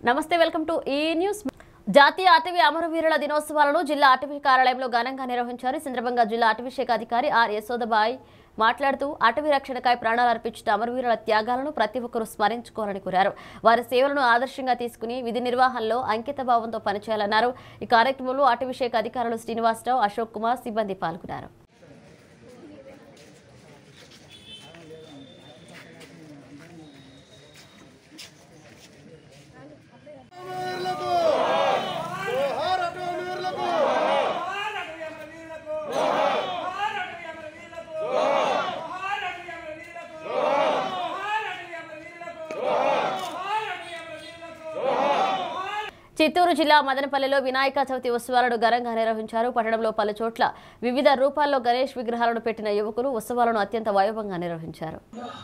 నమస్తే welcome to ఈ news జాతీయ అటవీ అమరవీరుల దినోత్సవాలను జిల్లా అటవీ కార్యాలయంలో ఘనంగా నిర్వహించారు ఈ సందర్భంగా జిల్లా అటవీ శాఖ అధికారి ఆర్ యశోదబాయ్ మాట్లాడుతూ అటవీ రక్షణకై ప్రాణాలు అర్పించిన అమరవీరుల త్యాగాలను ప్రతి ఒక్కరూ స్మరించుకోవాలని కోరారు వారి సేవలను ఆదర్శంగా తీసుకుని విధి నిర్వహణలో అంకిత భావంతో పనిచేయాలన్నారు ఈ కార్యక్రమంలో అటవీ శాఖ అధికారులు శ్రీనివాసరావు అశోక్ కుమార్ సిబ్బంది పాల్గొన్నారు అమరవీరులకు జోహార్ అమరవీరులకు చిత్తూరు జిల్లా మదనపల్లిలో వినాయక చవితి ఉత్సవాలను ఘనంగా నిర్వహించారు పట్టణంలో పలు చోట్ల వివిధ రూపాల్లో గణేష్ విగ్రహాలను పెట్టిన యువకులు ఉత్సవాలను అత్యంత వైభవంగా నిర్వహించారు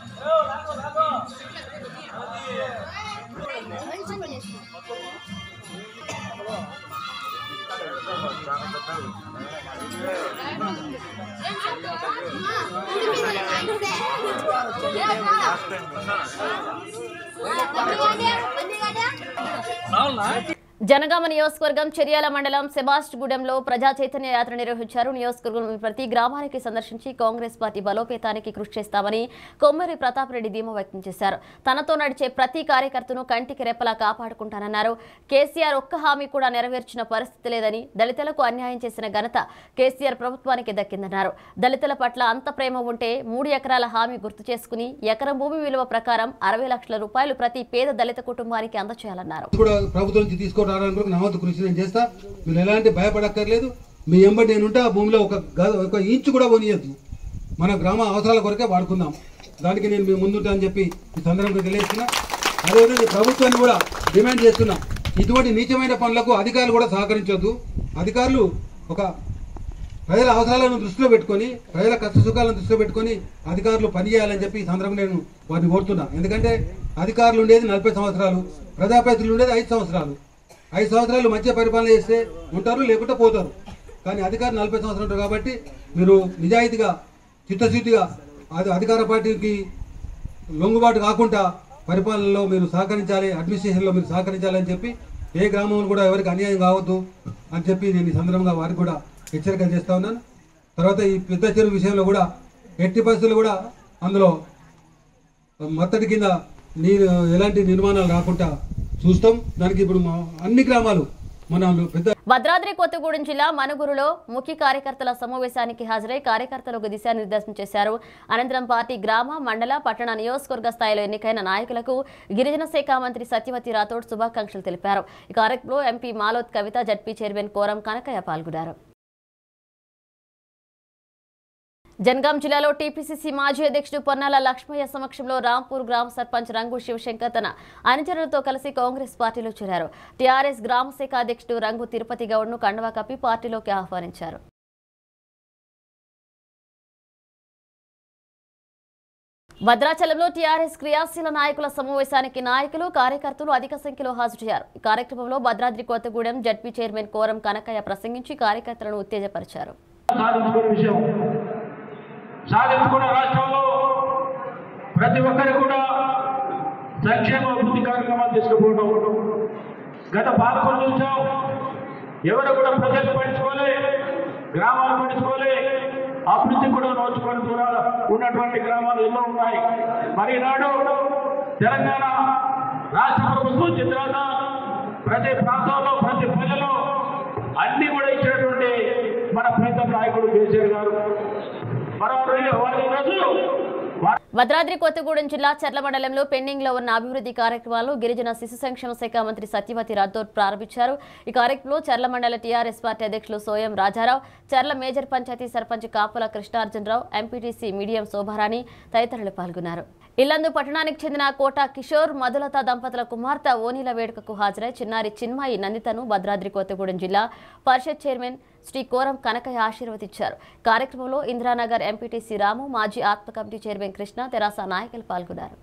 జనగామ నియోజకవర్గం చెరియాల మండలం సెబాస్ట్గూడెంలో ప్రజా చైతన్య యాత్ర నిర్వహించారు నియోజకవర్గం ప్రతి గ్రామానికి సందర్శించి కాంగ్రెస్ పార్టీ బలోపేతానికి కృషి చేస్తామని కొమ్మరి ప్రతాప్ రెడ్డి ధీమా వ్యక్తం చేశారు తనతో నడిచే ప్రతి కార్యకర్తను కంటికి రెప్పలా కాపాడుకుంటానన్నారు కేసీఆర్ ఒక్క హామీ కూడా నెరవేర్చిన పరిస్థితి లేదని దళితులకు అన్యాయం చేసిన ఘనత కేసీఆర్ ప్రభుత్వానికి దక్కిందన్నారు దళితుల పట్ల అంత ప్రేమ ఉంటే మూడు ఎకరాల హామీ గుర్తు చేసుకుని ఎకరం భూమి విలువ ప్రకారం అరవై లక్షల రూపాయలు ప్రతి పేద దళిత కుటుంబానికి అందచేయాలన్నారు కూడా ప్రభుత్వం నుంచి తీసుకురావడానికి కొరకు నా వంతు కృషి నేను చేస్తా మీరు ఎలాంటి భయపడక్కర్లేదు మీ ఎంబడి నేను ఉంటే ఆ భూమిలో ఒక గ- ఒక ఇంచు కూడా పోనీయద్దు మన గ్రామ అవసరాల కొరకే వాడుకుందాం దానికి నేను మీ ముందుంటా అని చెప్పి ఈ సందర్భంగా తెలియజేస్తున్నా అదేవిధంగా ఈ ప్రభుత్వాన్ని కూడా డిమాండ్ చేస్తున్నా ఇటువంటి నీచమైన పనులకు అధికారులు కూడా సహకరించొద్దు అధికారులు ఒక ప్రజల అవసరాలను దృష్టిలో పెట్టుకొని ప్రజల కష్ట సుఖాలను దృష్టిలో పెట్టుకొని అధికారులు పనిచేయాలని చెప్పి ఈ సందర్భంగా నేను వారిని కోరుతున్నా ఎందుకంటే అధికారులు ఉండేది నలభై సంవత్సరాలు ప్రజాప్రతినిధులు ఉండేది ఐదు సంవత్సరాలు ఐదు సంవత్సరాలు మంచిగా పరిపాలన చేస్తే ఉంటారు లేకుంటే పోతారు కానీ అధికారులు నలభై సంవత్సరాలు ఉంటారు కాబట్టి మీరు నిజాయితీగా చిత్తశుద్ధిగా అది అధికార పార్టీకి లొంగుబాటు కాకుండా పరిపాలనలో మీరు సహకరించాలి అడ్మినిస్ట్రేషన్లో మీరు సహకరించాలని చెప్పి ఏ గ్రామంలో కూడా ఎవరికి అన్యాయం కావద్దు అని చెప్పి నేను ఈ సందర్భంగా వారికి కూడా హెచ్చరిక చేస్తా ఉన్నాను తర్వాత ఈ పెద్ద చెరువు విషయంలో కూడా ఎట్టి పరిస్థితులు కూడా అందులో మత్తడి కింద నీరు ఎలాంటి నిర్మాణాలు రాకుండా చూస్తాం దానికి ఇప్పుడు మా అన్ని గ్రామాలు మన పెద్ద భద్రాద్రి కొత్తగూడెం జిల్లా మనుగురులో ముఖ్య కార్యకర్తల సమావేశానికి హాజరై కార్యకర్తలకు దిశానిర్దేశం చేశారు అనంతరం పార్టీ గ్రామ మండల పట్టణ నియోజకవర్గ స్థాయిలో ఎన్నికైన నాయకులకు గిరిజన శాఖ మంత్రి సత్యవతి రాథోడ్ శుభాకాంక్షలు తెలిపారు ఈ కార్యక్రమంలో MP Maloth Kavitha ZP chairman Koram Kanakaiah పాల్గొన్నారు జనగాం జిల్లాలో టీపీసీసీ మాజీ అధ్యక్షుడు పొన్నాల లక్ష్మయ్య సమక్షంలో రాంపూర్ గ్రామ సర్పంచ్ రంగు శివశంకర్ తన అనుచరులతో కలిసి కాంగ్రెస్ పార్టీలో చేరారు టీఆర్ఎస్ గ్రామ శాఖ అధ్యక్షుడు రంగు తిరుపతి గౌడ్ను కండవా కప్పి పార్టీలోకి ఆహ్వానించారు భద్రాచలంలో టీఆర్ఎస్ క్రియాశీల నాయకుల సమావేశానికి నాయకులు కార్యకర్తలు అధిక సంఖ్యలో హాజరయ్యారు ఈ కార్యక్రమంలో భద్రాద్రి కొత్తగూడెం జడ్పీ చైర్మన్ కోరం కనకయ్య ప్రసంగించి కార్యకర్తలను ఉత్తేజపరిచారు సాధించుకునే విషయం సాధించుకున్న రాష్ట్రంలో ప్రతి ఒక్కరు కూడా సంక్షేమ అభివృద్ధి కార్యక్రమాలు తీసుకుపోవడం గత పాలకులు చూసాం ఎవరు కూడా ప్రజలు పట్టించుకోలే గ్రామాలు పట్టించుకోలే అభివృద్ధి కూడా నోచుకొని దూరాలు ఉన్నటువంటి గ్రామాలు ఎన్నో ఉన్నాయి మరి నాడు తెలంగాణ రాష్ట్ర ప్రభుత్వం వచ్చిన తర్వాత ప్రతి ప్రాంతంలో ప్రతి ప్రజలో అన్ని కూడా ఇచ్చినటువంటి మన ప్రీతం నాయకుడు కేసీఆర్ గారు మరో రెండు వారి రోజు వారి భద్రాద్రి కొత్తగూడెం జిల్లా చర్ల మండలంలో పెండింగ్ లో ఉన్న అభివృద్ధి కార్యక్రమాలు గిరిజన శిశు సంక్షేమ శాఖ మంత్రి సత్యవతి రాథోడ్ ప్రారంభించారు ఈ కార్యక్రమంలో చర్ల మండల టీఆర్ఎస్ పార్టీ అధ్యక్షులు Soyam Rajarao Charla major panchayat sarpanch Kapula Krishnarjunarao MPTC medium Shobharani తదితరులు పాల్గొన్నారు ఇల్లందు పట్టణానికి చెందిన కోట కిషోర్ మధులత దంపతుల కుమార్తె ఓనీల వేడుకకు హాజరై చిన్నారి చిన్మయి నందితను భద్రాద్రి కొత్తగూడెం జిల్లా పరిషత్ చైర్మన్ శ్రీ కోరం కనకయ్య ఆశీర్వదించారు కార్యక్రమంలో ఇందిరానగర్ ఎంపీటీసీ రాము మాజీ ఆత్మ కమిటీ చైర్మన్ కృష్ణ తెరాస నాయకులు పాల్గొన్నారు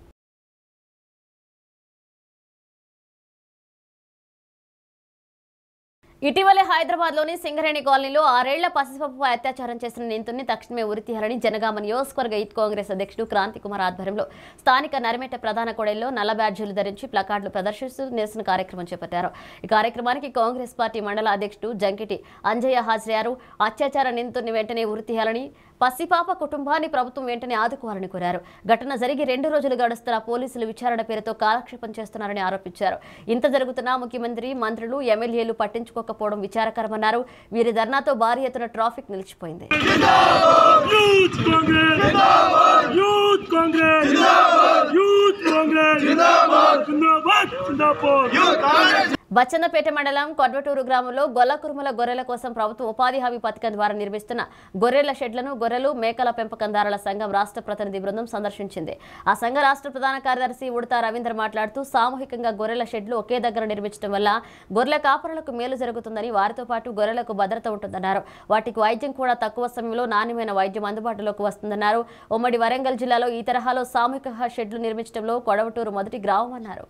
ఇటీవలే హైదరాబాద్ లోని సింగరేణి కాలనీలో ఆరేళ్ల పసిపాపపై అత్యాచారం చేసిన నిందితుడిని తక్షణమే ఉరితీయాలని జనగామ నియోజకవర్గ యూత్ కాంగ్రెస్ అధ్యక్షుడు క్రాంతి కుమార్ ఆధ్వర్యంలో స్థానిక నరమేట ప్రధాన కొడైలో నల్ల బ్యాడ్జీలు ధరించి ప్లకార్డులు ప్రదర్శిస్తూ నిరసన కార్యక్రమం చేపట్టారు ఈ కార్యక్రమానికి కాంగ్రెస్ పార్టీ మండల అధ్యక్షుడు జంకిటి అంజయ్య హాజరయ్యారు అత్యాచార నిందితుడిని వెంటనే ఉరితీయాలని పసిపాప కుటుంబాన్ని ప్రభుత్వం వెంటనే ఆదుకోవాలని కోరారు ఘటన జరిగి రెండు రోజులు గడుస్తున్న పోలీసులు విచారణ పేరుతో కాలక్షేపం చేస్తున్నారని ఆరోపించారు ఇంత జరుగుతున్నా ముఖ్యమంత్రి మంత్రులు ఎమ్మెల్యేలు పట్టించుకోకపోవడం విచారకరమన్నారు వీరి ధర్నాతో భారీ ఎత్తున ట్రాఫిక్ నిలిచిపోయింది youth Congress youth Congress youth Congress జిందాబాద్ జిందాబాద్ బచ్చన్నపేట మండలం కొడ్వటూరు గ్రామంలో గొల్ల కురుమల గొర్రెల కోసం ప్రభుత్వ ఉపాధి హామీ పథకం ద్వారా నిర్మిస్తున్న గొర్రెల షెడ్లను గొర్రెలు మేకల పెంపకందారుల సంఘం రాష్ట్ర ప్రతినిధి బృందం సందర్శించింది ఆ సంఘ రాష్ట్ర ప్రధాన కార్యదర్శి ఉడతా రవీంద్ర మాట్లాడుతూ సామూహికంగా గొర్రెల షెడ్లు ఒకే దగ్గర నిర్మించడం వల్ల గొర్రెల కాపరులకు మేలు జరుగుతుందని వారితో పాటు గొర్రెలకు భద్రత ఉంటుందన్నారు వాటికి వైద్యం కూడా తక్కువ సమయంలో నాణ్యమైన వైద్యం అందుబాటులోకి వస్తుందన్నారు ఉమ్మడి వరంగల్ జిల్లాలో ఈ తరహాలో సామూహిక షెడ్లు నిర్మించడంలో కొడవటూరు మొదటి గ్రామం అన్నారు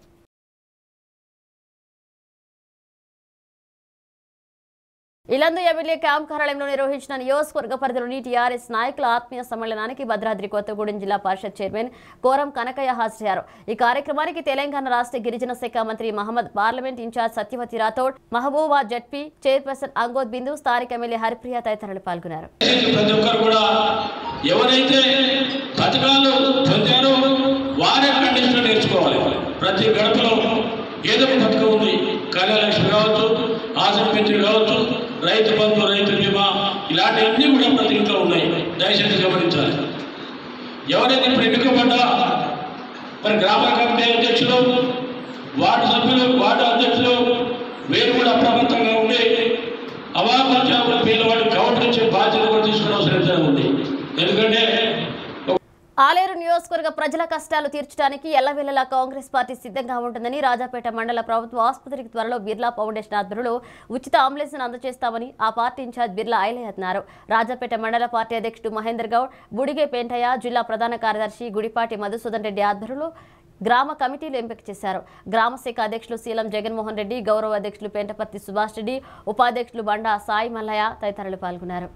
ఇలందు ఎమ్మెల్యే క్యాంప్ కార్యాలయంలో నిర్వహించిన నియోజకవర్గ పరిధిలోని టీఆర్ఎస్ నాయకుల ఆత్మీయ సమ్మేళనానికి భద్రాద్రి కొత్తగూడెం జిల్లా పరిషత్ చైర్మన్ కోరం కనకయ్య హాజరయ్యారు ఈ కార్యక్రమానికి తెలంగాణ రాష్ట్ర గిరిజన శాఖ మంత్రి మహమ్మద్ పార్లమెంట్ ఇన్ఛార్జ్ సత్యవతి రాథోడ్ మహబూబా జడ్పీ చైర్పర్సన్ అంగోద్ బిందు స్థానిక ఎమ్మెల్యే హరిప్రియ తదితరులు పాల్గొన్నారు ప్రతి ఒక్కరు కూడా ఎవరైతే పథకాలు పొందారో వారే కండిషన్ నేర్చుకోవాలి ప్రతి గడపలో ఏదో ఒక పథకం ఉంది కళ్యాణలక్ష్మి కావచ్చు ఆసన పింఛన్ కావచ్చు రైతు బంధు రైతు బీమా ఇలాంటివన్నీ కూడా ప్రతి ఇంట్లో ఉన్నాయి దయచేసి గమనించాలి ఎవరైతే ఇప్పుడు ఎన్నుకోబడ్డా మరి గ్రామ కమిటీ అధ్యక్షులు వార్డు సభ్యులు వార్డు అధ్యక్షులు వీరు కూడా అప్రమత్తంగా ఉండి అవాపత్యాలు పేదవాడు కౌంటర్ ఇచ్చే బాధ్యత కూడా తీసుకునే అవసరం ఎంతైనా ఉంది ఎందుకంటే ఆలేరు నియోజకవర్గ ప్రజల కష్టాలు తీర్చడానికి ఎల్లవెల్లలా కాంగ్రెస్ పార్టీ సిద్ధంగా ఉంటుందని రాజాపేట మండల ప్రభుత్వ ఆసుపత్రికి త్వరలో బిర్లా ఫౌండేషన్ ఆధ్వర్యంలో ఉచిత అంబులెన్స్ అందజేస్తామని ఆ పార్టీ ఇన్ఛార్జ్ బిర్లా ఐలయ్య అన్నారు రాజాపేట మండల పార్టీ అధ్యక్షుడు మహేందర్ గౌడ్ బుడిగే పెంటయ్య జిల్లా ప్రధాన కార్యదర్శి గుడిపాటి మధుసూదన్ రెడ్డి ఆధ్వర్యంలో గ్రామ కమిటీలు ఎంపిక చేశారు గ్రామ శాఖ అధ్యక్షులు శీలం జగన్మోహన్ రెడ్డి గౌరవ అధ్యక్షులు పెంటపర్తి సుభాష్ రెడ్డి ఉపాధ్యక్షులు బండా సాయి మల్లయ్య తదితరులు పాల్గొన్నారు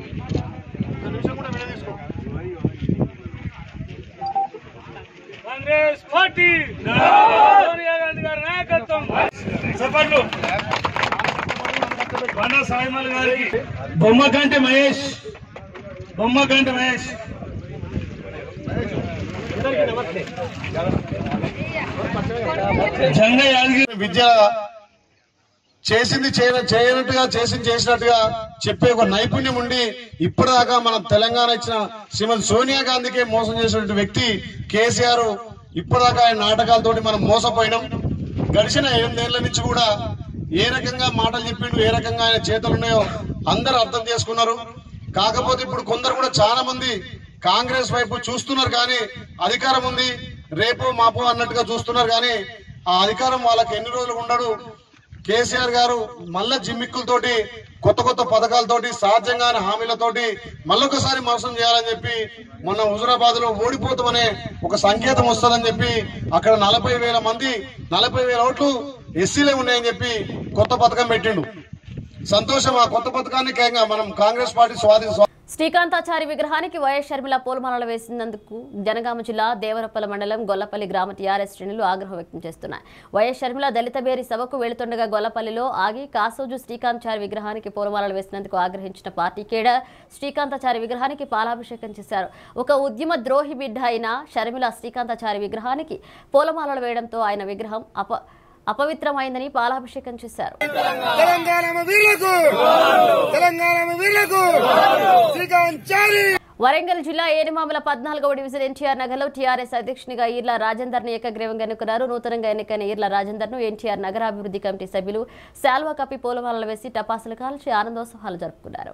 కాంగ్రెస్ పార్టీ సోనియా గాంధీ గారి నాయకత్వం చెప్పండి బండ సాయిమల్ గారికి బొమ్మకంటి మహేష్ బొమ్మకంటి మహేష్ జంగ యాదగిరి విద్య చేసింది చేయన చేయనట్టుగా చేసింది చేసినట్టుగా చెప్పే ఒక నైపుణ్యం ఉండి ఇప్పటిదాకా మనం తెలంగాణ ఇచ్చిన శ్రీమతి సోనియా గాంధీకే మోసం చేసినటువంటి వ్యక్తి కేసీఆర్ ఇప్పటిదాకా ఆయన నాటకాలతోటి మనం మోసపోయినాం గడిచిన ఎనిమిదేళ్ల నుంచి కూడా ఏ రకంగా మాటలు చెప్పిండు ఏ రకంగా ఆయన చేతులు ఉన్నాయో అందరూ అర్థం చేసుకున్నారు కాకపోతే ఇప్పుడు కొందరు కూడా చాలా మంది కాంగ్రెస్ వైపు చూస్తున్నారు కానీ అధికారం ఉంది రేపు మాపు అన్నట్టుగా చూస్తున్నారు కానీ ఆ అధికారం వాళ్ళకి ఎన్ని రోజులు ఉండడు కేసీఆర్ గారు మళ్ళా జిమ్మిక్కులతోటి కొత్త కొత్త పథకాలతోటి సహజంగానే హామీలతోటి మళ్ళొకసారి మోసం చేయాలని చెప్పి మొన్న హుజురాబాద్ లో ఓడిపోతామనే ఒక సంకేతం వస్తుందని చెప్పి అక్కడ నలభై వేల మంది నలభై వేల ఓట్లు ఎస్సీలే ఉన్నాయని చెప్పి కొత్త పథకం పెట్టిండు సంతోషం ఆ కొత్త పథకాన్ని కేంగా మనం కాంగ్రెస్ పార్టీ స్వాధీన శ్రీకాంతాచారి విగ్రహానికి వైఎస్ షర్మిల పూలమాలలు వేసినందుకు జనగామ జిల్లా దేవరపల్లి మండలం గొల్లపల్లి గ్రామ టీఆర్ఎస్ శ్రేణులు ఆగ్రహం వ్యక్తం చేస్తున్నాయి వైఎస్ షర్మిల దళిత బేరి సభకు వెళుతుండగా గొల్లపల్లిలో ఆగి కాసోజు శ్రీకాంతాచారి విగ్రహానికి పూలమాలలు వేసినందుకు ఆగ్రహించిన పార్టీ కేడ శ్రీకాంతాచారి విగ్రహానికి పాలాభిషేకం చేశారు ఒక ఉద్యమ ద్రోహి బిడ్డ అయిన షర్మిల శ్రీకాంతాచారి విగ్రహానికి పూలమాలలు వేయడంతో ఆయన విగ్రహం అప అపవిత్రమైందని పాలాభిషేకం చేశారు తెలంగాణ వీరులకు తెలంగాణ వీరులకు శ్రీకాంత్ చారి వరంగల్ జిల్లా ఏనిమామల పద్నాలుగవ డివిజన్ ఎన్టీఆర్ నగర్లో టీఆర్ఎస్ అధ్యక్షునిగా ఈర్ల రాజేందర్ ని ఏకగ్రీవంగా ఎన్నుకున్నారు నూతనంగా ఎన్నికైన ఈర్ల రాజేందర్ ను ఎన్టీఆర్ నగరాభివృద్ధి కమిటీ సభ్యులు శాల్వా కప్పి పూలమాలలు వేసి టపాసులు కాల్చి ఆనందోత్సవాలు జరుపుకున్నారు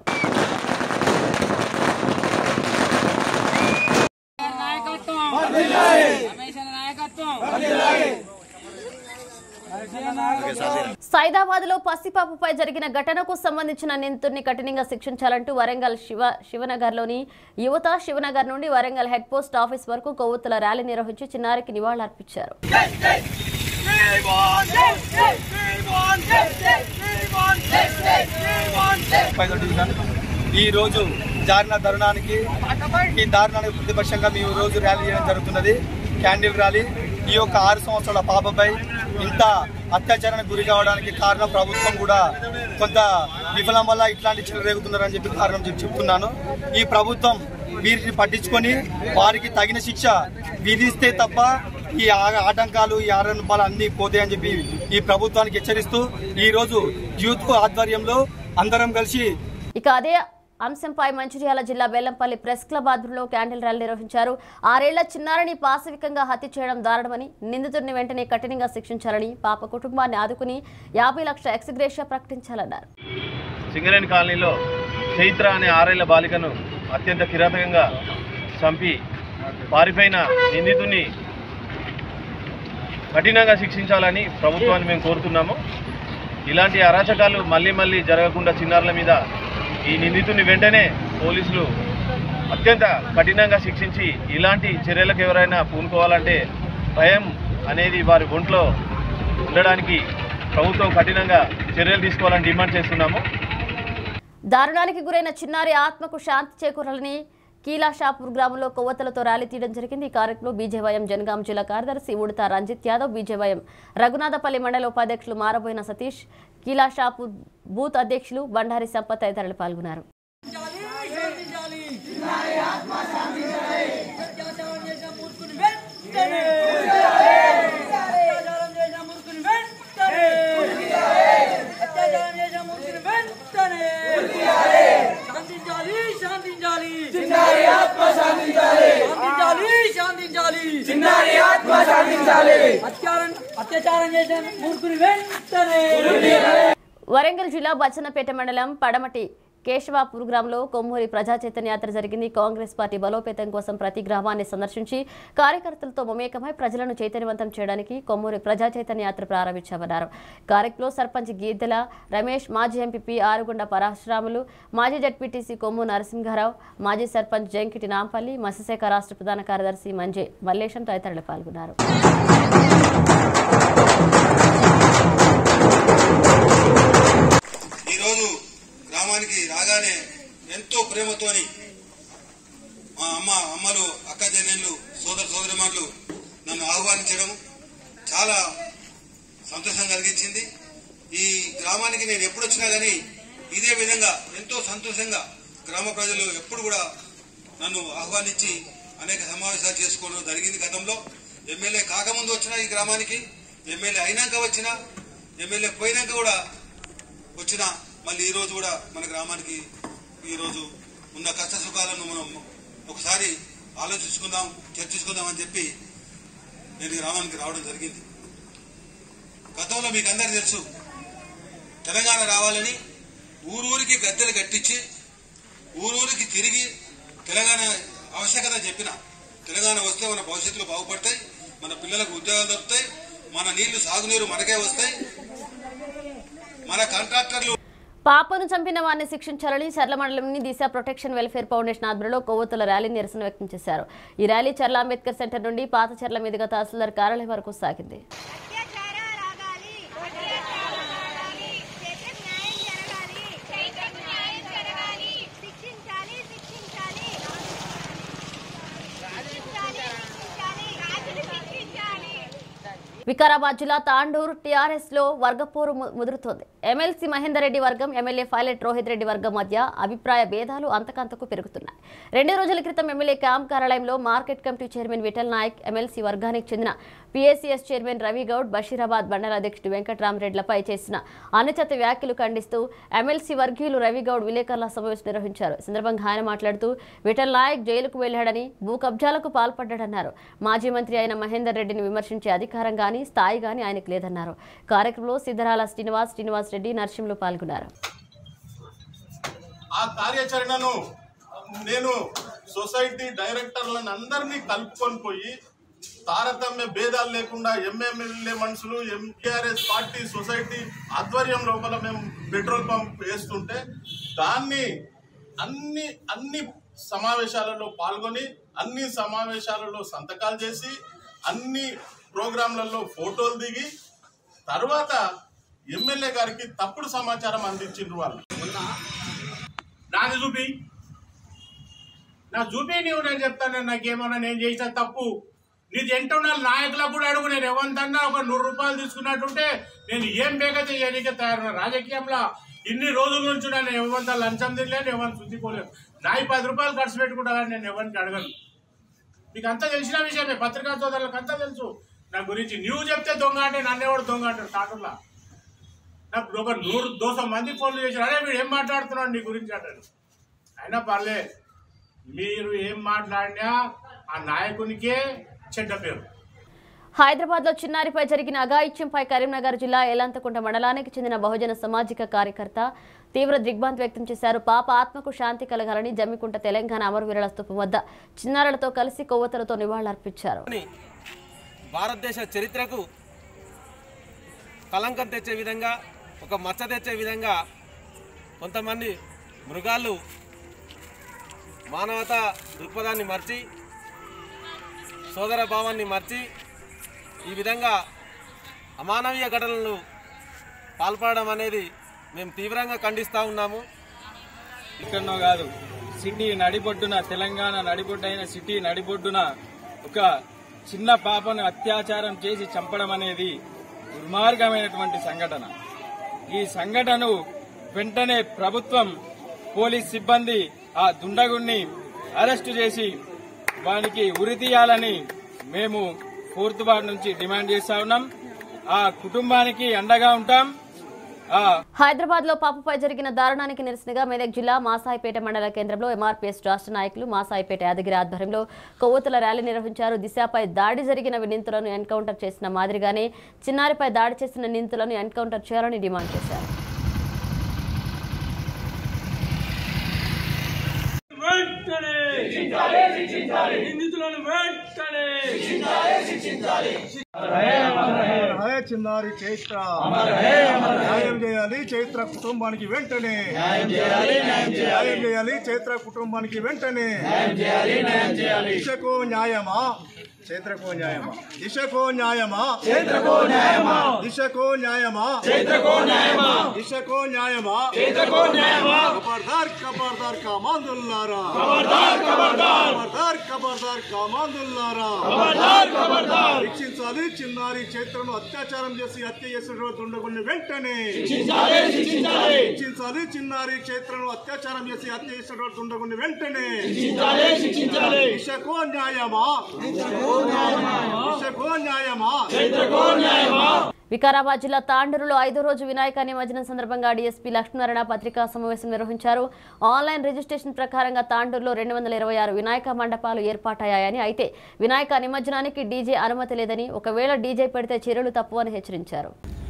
సైదాబాద్ లో పసిపాపపై జరిగిన ఘటనకు సంబంధించిన నిందితుడిని కఠినంగా శిక్షించాలంటూ వరంగల్ శివ శివనగర్ లోని యువత శివనగర్ నుండి వరంగల్ హెడ్ పోస్ట్ ఆఫీస్ వరకు కొవ్వొత్తుల ర్యాలీ నిర్వహించి చిన్నారికి నివాళులర్పించారు పైదో డివిజన్ ఈ రోజు జారిన తరుణానికి ఈ దారుణానికి ప్రతిపక్షంగా మేము ఈ రోజు ర్యాలీ చేయడం జరుగుతున్నది క్యాండిల్ ర్యాలీ ఈ యొక్క ఆరు సంవత్సరాల పాపపై ఇంత అత్యాచారానికి గురి కావడానికి కారణం ప్రభుత్వం కూడా కొంత విఫలం వల్ల ఇట్లాంటి చెలరేగుతున్నారని చెప్పి కారణం చెప్పి చెప్తున్నాను ఈ ప్రభుత్వం వీరిని పట్టించుకొని వారికి తగిన శిక్ష విధిస్తే తప్ప ఈ ఆ- ఆటంకాలు ఈ ఆరంభాలు అన్ని పోతాయని చెప్పి ఈ ప్రభుత్వానికి హెచ్చరిస్తూ ఈ రోజు యూత్ ఆధ్వర్యంలో అందరం కలిసి ఇక అదే అంశంపై మంచిర్యాల జిల్లా బెల్లంపల్లి ప్రెస్ క్లబ్ ఆధ్వర్యంలో క్యాండిల్ ర్యాలీ నిర్వహించారు ఆరేళ్ల చిన్నారిని పాశవికంగా హత్య చేయడం దారుణమని నిందితుడిని వెంటనే కఠినంగా శిక్షించాలని పాప కుటుంబాన్ని ఆదుకుని యాభై లక్షల ఎక్స్గ్రేషియా ప్రకటించాలన్నారు సింగరేణి కాలనీలో చైత్ర అనే ఆరేళ్ల బాలికను అత్యంత కిరాతకంగా చంపి పారిపోయిన నిందితుని కఠినంగా శిక్షించాలని ప్రభుత్వాన్ని మేము కోరుతున్నాము ఇలాంటి అరాచకాలు మళ్ళీ మళ్ళీ జరగకుండా చిన్నారుల మీద ఈ నిందితుని వెంటనే పోలీసులు అత్యంత కఠినంగా శిక్షించి ఇలాంటి చర్యలకు ఎవరైనా పూనుకోవాలంటే భయం అనేది వారి ఒంట్లో ఉండడానికి ప్రభుత్వం కఠినంగా చర్యలు తీసుకోవాలని డిమాండ్ చేస్తున్నాము దారుణానికి గురైన చిన్నారి ఆత్మకు శాంతి చేకూరాలని కీలాషాపూర్ గ్రామంలో కొవ్వొత్తులతో ర్యాలీ తీయడం జరిగింది ఈ కార్యక్రమంలో బీజేవైఎం జనగాం జిల్లా కార్యదర్శి ఉడత రంజిత్ యాదవ్ బీజేవైఎం రఘునాథపల్లి మండల ఉపాధ్యక్షులు మారబోయిన సతీష్ కీలాషాపూర్ బూత్ అధ్యక్షులు బండారి సంపత్ తదితరులు పాల్గొన్నారు శాంతించాలి శాంతించాలి చిన్నారి ఆత్మ శాంతించాలి శాంతించాలి శాంతించాలి చిన్నారి ఆత్మ శాంతించాలి అత్యాచారం అత్యాచారం చేసిన మూర్ఖుని వెంటనే వరంగల్ జిల్లా బచ్చన్నపేట మండలం పడమటి కేశవాపూర్ గ్రామంలో కొమ్మూరి ప్రజా చైతన్య యాత్ర జరిగింది కాంగ్రెస్ పార్టీ బలోపేతం కోసం ప్రతి గ్రామాన్ని సందర్శించి కార్యకర్తలతో మమేకమై ప్రజలను చైతన్యవంతం చేయడానికి కొమ్మూరి ప్రజా చైతన్య యాత్ర ప్రారంభించామన్నారు కార్యక్రమంలో సర్పంచ్ గీదెల రమేష్ మాజీ ఎంపీపీ ఆరుగుండ పరశురాములు మాజీ జడ్పీటీసీ కొమ్ము నరసింహారావు మాజీ సర్పంచ్ జంకిటి నాంపల్లి మత్స్యశాఖ రాష్ట్ర ప్రధాన కార్యదర్శి మంజే మల్లేశం తదితరులు పాల్గొన్నారు ఈరోజు గ్రామానికి రాగానే ఎంతో ప్రేమతోని మా అమ్మ అమ్మలు అక్క చెల్లెళ్ళు సోదర సోదరిమాటలు నన్ను ఆహ్వానించడం చాలా సంతోషం కలిగించింది ఈ గ్రామానికి నేను ఎప్పుడు వచ్చినా గానీ ఇదే విధంగా ఎంతో సంతోషంగా గ్రామ ప్రజలు ఎప్పుడు కూడా నన్ను ఆహ్వానించి అనేక సమావేశాలు చేసుకోవడం జరిగింది గతంలో ఎమ్మెల్యే కాకముందు వచ్చిన ఈ గ్రామానికి ఎమ్మెల్యే అయినాక వచ్చిన ఎమ్మెల్యే పోయినాక కూడా వచ్చిన మళ్ళీ ఈ రోజు కూడా మన గ్రామానికి ఈ రోజు ఉన్న కష్ట సుఖాలను మనం ఒకసారి ఆలోచించుకుందాం చర్చించుకుందాం అని చెప్పి నేను ఈ గ్రామానికి రావడం జరిగింది గతంలో మీకు అందరికీ తెలుసు తెలంగాణ రావాలని ఊరూరికి గద్దెలు కట్టించి ఊరూరికి తిరిగి తెలంగాణ ఆవశ్యకత చెప్పిన తెలంగాణ వస్తే మన భవిష్యత్తులో బాగుపడతాయి మన పిల్లలకు ఉద్యోగాలు దొరుకుతాయి మన నీళ్లు సాగునీరు మనకే వస్తాయి మన కాంట్రాక్టర్లు పాపను చంపిన వారిని శిక్షించాలని చర్ల మండలంని దిశ ప్రొటెక్షన్ వెల్ఫేర్ ఫౌండేషన్ ఆధ్వర్యంలో కొవ్వొత్తుల ర్యాలీ నిరసన వ్యక్తం చేశారు ఈ ర్యాలీ చర్ల అంబేద్కర్ సెంటర్ నుండి పాత చర్ల మీదుగా తహసీల్దార్ కార్యాలయం వరకు సాగింది వికారాబాద్ జిల్లా తాండూరు టీఆర్ఎస్ లో వర్గపోరు ము- ముదురుతోంది ఎమ్మెల్సీ మహేందర్ రెడ్డి వర్గం ఎమ్మెల్యే పైలట్ రోహిత్ రెడ్డి వర్గం మధ్య అభిప్రాయ భేదాలు అంతకంతకు పెరుగుతున్నాయి రెండు రోజుల క్రితం ఎమ్మెల్యే క్యాంప్ కార్యాలయంలో market committee chairman Vithal Nayak MLC వర్గానికి చెందిన పీఎస్సీఎస్ చైర్మన్ రవి గౌడ్ బషీరాబాద్ మండల అధ్యక్షుడు వెంకట్రామరెడ్డిలపై చేసిన అనుచిత వ్యాఖ్యలు ఖండిస్తూ ఎమ్మెల్సీ వర్గీయులు రవి గౌడ్ విలేకరుల సమావేశం నిర్వహించారు ఈ సందర్భంగా ఆయన మాట్లాడుతూ విఠల్ నాయక్ జైలుకు వెళ్లాడని భూ కబ్జాలకు పాల్పడ్డాడన్నారు మాజీ మంత్రి అయిన మహేందర్ రెడ్డిని విమర్శించే అధికారం గాని స్థాయి గాని ఆయనకు లేదన్నారు కార్యక్రమంలో సిద్ధరాల శ్రీనివాస్ శ్రీనివాస్ రెడ్డి నరసింహులు పాల్గొన్నారు ఆ కార్యాచరణను నేను సొసైటీ డైరెక్టర్లను అందరినీ కలుపుకొని పోయి తారతమ్య భేదాలు లేకుండా ఎంఎంఎల్ఏ మనుషులు ఎంకేఆర్ఎస్ పార్టీ సొసైటీ ఆధ్వర్యం లోపల మేము పెట్రోల్ పంప్ వేస్తుంటే దాన్ని అన్ని అన్ని సమావేశాలలో పాల్గొని అన్ని సమావేశాలలో సంతకాలు చేసి అన్ని ప్రోగ్రాంలలో ఫోటోలు దిగి తర్వాత ఎమ్మెల్యే గారికి తప్పుడు సమాచారం అందించిండ్రు వాళ్ళు నాది చూపి నా చూపి నీవు నేను చెప్తాను నాకేమన్నా నేను చేసిన తప్పు నీది ఎంటున్న నాయకులకు కూడా అడుగు నేను ఎవరిదన్నా ఒక నూరు రూపాయలు తీసుకున్నట్టుంటే నేను ఏం బేగ చేయడానికి తయారున్నా రాజకీయంలో ఇన్ని రోజుల నుంచి నేను ఎవరితో లంచం తినలేను ఎవరిని శుద్ధిపోలేను నా ఈ పది రూపాయలు ఖర్చు పెట్టుకుంటా కానీ నేను ఎవరికి అడగను మీకు అంతా తెలిసిన విషయమే పత్రికా సోదరులకు అంతా తెలుసు నా గురించి నువ్వు చెప్తే దొంగ అంటే నన్ను ఎవడు దొంగ అంటారు టాటర్లా నాకు ఒక నూరు దోస మంది ఫోన్లు చేశారు అరే వీడు ఏం మాట్లాడుతున్నాడు నీ గురించి అంటారు అయినా పర్లే మీరు ఏం మాట్లాడినా ఆ నాయకునికే చెడ్డ పేరు హైదరాబాద్ లో చిన్నారిపై జరిగిన అఘాయిత్యంపై కరీంనగర్ జిల్లా ఎలంతకుంట మండలానికి చెందిన బహుజన సామాజిక కార్యకర్త తీవ్ర దిగ్భ్రాంతి వ్యక్తం చేశారు పాప ఆత్మకు శాంతి కలగాలని జమ్మికుంట తెలంగాణ అమరవీరుల స్తూపం వద్ద చిన్నారులతో కలిసి కొవ్వొత్తులతో నివాళులర్పించారు భారతదేశ చరిత్రకు కలంకం తెచ్చే విధంగా ఒక మచ్చ తెచ్చే విధంగా కొంతమంది మృగాలు మానవతా దృక్పథాన్ని మర్చి సోదర భావాన్ని మర్చి ఈ విధంగా అమానవీయ ఘటనలు పాల్పడడం అనేది మేము తీవ్రంగా ఖండిస్తూ ఉన్నాము ఇక్కడనో కాదు సిటీ నడిబొడ్డున తెలంగాణ నడిబొడ్డైన సిటీ నడిబొడ్డున ఒక చిన్న పాపను అత్యాచారం చేసి చంపడం అనేది దుర్మార్గమైనటువంటి సంఘటన ఈ సంఘటనను వెంటనే ప్రభుత్వం పోలీస్ సిబ్బంది ఆ దుండగుణ్ణి అరెస్టు చేసి వానికి ఉరి తీయాలని మేము ఫోర్త్ వార్డ్ నుంచి డిమాండ్ చేస్తా ఉన్నాం ఆ కుటుంబానికి అండగా ఉంటాం ఆ హైదరాబాద్ లో పాపపై జరిగిన దారుణానికి నిరసనగా మెదక్ జిల్లా మాసాయిపేట మండల కేంద్రంలో ఎంఆర్పీఎస్ రాష్ట్ర నాయకులు మాసాయిపేట యాదగిరి ఆధ్వర్యంలో కొవ్వొత్తుల ర్యాలీ నిర్వహించారు దిశపై దాడి జరిగిన నిందితులను ఎన్కౌంటర్ చేసిన మాదిరిగానే చిన్నారిపై దాడి చేసిన నిందితులను ఎన్కౌంటర్ చేయాలని డిమాండ్ చేశారు నిందితులను వెంటనే హే చిన్నారి చైత్ర న్యాయం చేయాలి చైత్ర కుటుంబానికి వెంటనే న్యాయం చేయాలి చైత్ర కుటుంబానికి వెంటనే దిశకు న్యాయమా చైత్రకు న్యాయమా దిశకు న్యాయమా చైత్రకు న్యాయమా దిశకు న్యాయమా చైత్రకు న్యాయమా దిశకు న్యాయమా చైత్రకు న్యాయమా ఖబర్దార్ ఖబర్దార్ కామాందుల్లారా ఖబర్దార్ ఖబర్దార్ ఖబర్దార్ ఖబర్దార్ కామాందుల్లారా ఖబర్దార్ ఖబర్దార్ శిక్షించాలి చిన్నారి చైత్రను అత్యాచారం చేసి హత్య చేసిన దుండగుల్ని వెంటనే శిక్షించాలి శిక్షించాలి శిక్షించాలి చిన్నారి చైత్రను అత్యాచారం చేసి హత్య చేసిన దుండగుల్ని వెంటనే శిక్షించాలి శిక్షించాలి దిశకు న్యాయమా దిశకు న్యాయమా చైత్రకు న్యాయమా వికారాబాద్ జిల్లా తాండూరులో ఐదో రోజు వినాయక నిమజ్జనం సందర్భంగా డీఎస్పీ లక్ష్మీనారాయణ పత్రికా సమావేశం నిర్వహించారు ఆన్లైన్ రిజిస్ట్రేషన్ ప్రకారంగా తాండూరులో రెండు వందల ఇరవై ఆరు వినాయక మండపాలు ఏర్పాటయ్యాయని అయితే వినాయక నిమజ్జనానికి డీజే అనుమతి లేదని ఒకవేళ డీజే పెడితే చర్యలు తప్పు అని హెచ్చరించారు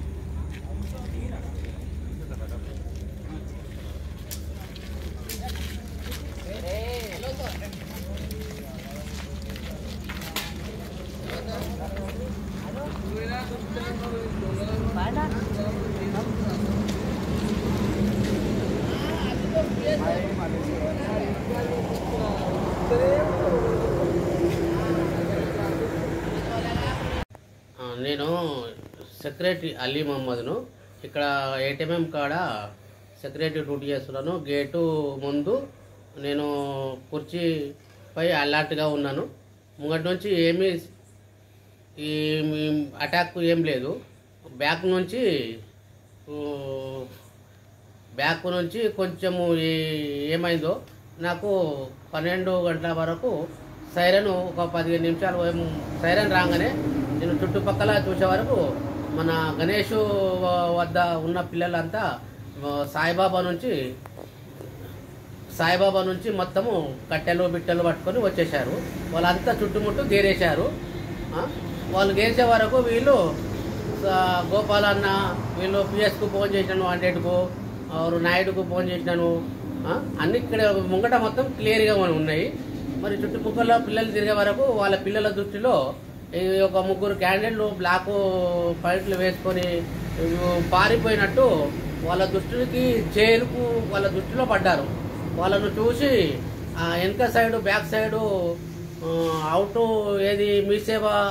ఆ, నేను సెక్రటరీ అలీ మహమ్మద్ను ఇక్కడ ఏటీఎం కాడ సెక్రటరీ డ్యూటీ చేస్తున్నాను గేటు ముందు నేను కుర్చీపై అలర్ట్గా ఉన్నాను ముంగటి నుంచి ఏమీ ఈ అటాక్ ఏం లేదు బ్యాక్ నుంచి ఊ, బ్యాక్ నుంచి కొంచెము ఈ- ఏమైందో నాకు పన్నెండు గంటల వరకు సైరన్ ఒక పదిహేను నిమిషాలు ఏం- సైరన్ రాగానే నేను చుట్టుపక్కల చూసే వరకు మన గణేష్ వ- వద్ద ఉన్న పిల్లలంతా ఆ, సాయిబాబా నుంచి సాయిబాబా నుంచి మొత్తము కట్టెలు బిట్టెలు పట్టుకొని వచ్చేసారు వాళ్ళంతా చుట్టుముట్టు గేరేశారు ఆ, వాళ్ళు గేర్చే వరకు వీళ్ళు ఆ, గోపాల్ అన్న వీళ్ళు పిఎస్కు ఫోన్ చేసినాను హండ్రెడ్కు ఆరు నాయుడుకు ఫోన్ చేసినాను ఆ, అన్ని ఇక్కడ ముంగట మొత్తం క్లియర్గా ఉన్నాయి మరి చుట్టుపక్కల పిల్లలు తిరిగే వరకు వాళ్ళ పిల్లల దృష్టిలో ఈ ఒక ముగ్గురు క్యాండిడేట్లు బ్లాక్ పైట్లు వేసుకొని పారిపోయినట్టు వాళ్ళ దృష్టికి చేరుకు వాళ్ళ దృష్టిలో పడ్డారు వాళ్ళను చూసి ఆ వెనక సైడు బ్యాక్ సైడు అవుట్ ఏది మీ సేవ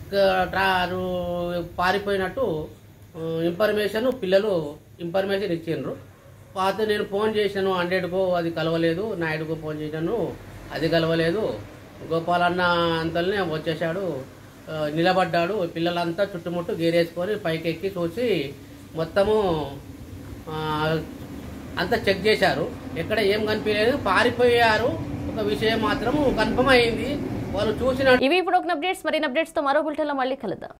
ట్రా పారిపోయినట్టు ఇన్ఫర్మేషన్ పిల్లలు ఇన్ఫర్మేషన్ ఇచ్చిండ్రు పాత నేను ఫోన్ చేశాను హండ్రెడ్కు అది కలవలేదు నాయుడుకు ఫోన్ చేశాను అది కలవలేదు గోపాలన్న అంతల్నే వచ్చేసాడు ఆ, నిలబడ్డాడు పిల్లలంతా చుట్టుముట్టు గేరేసుకొని పైకి ఎక్కి చూసి మొత్తము ఆ, అంతా చెక్ చేశారు ఎక్కడ ఏం కనిపించలేదు పారిపోయారు ఒక విషయం మాత్రం కన్ఫర్మ్ అయింది వాళ్ళు చూసిన ఇవి ఇప్పుడు ఒక అప్డేట్స్ మరిన్ని అప్డేట్స్ తో మరో బులెటిన్ లో మళ్ళీ కలుద్దాం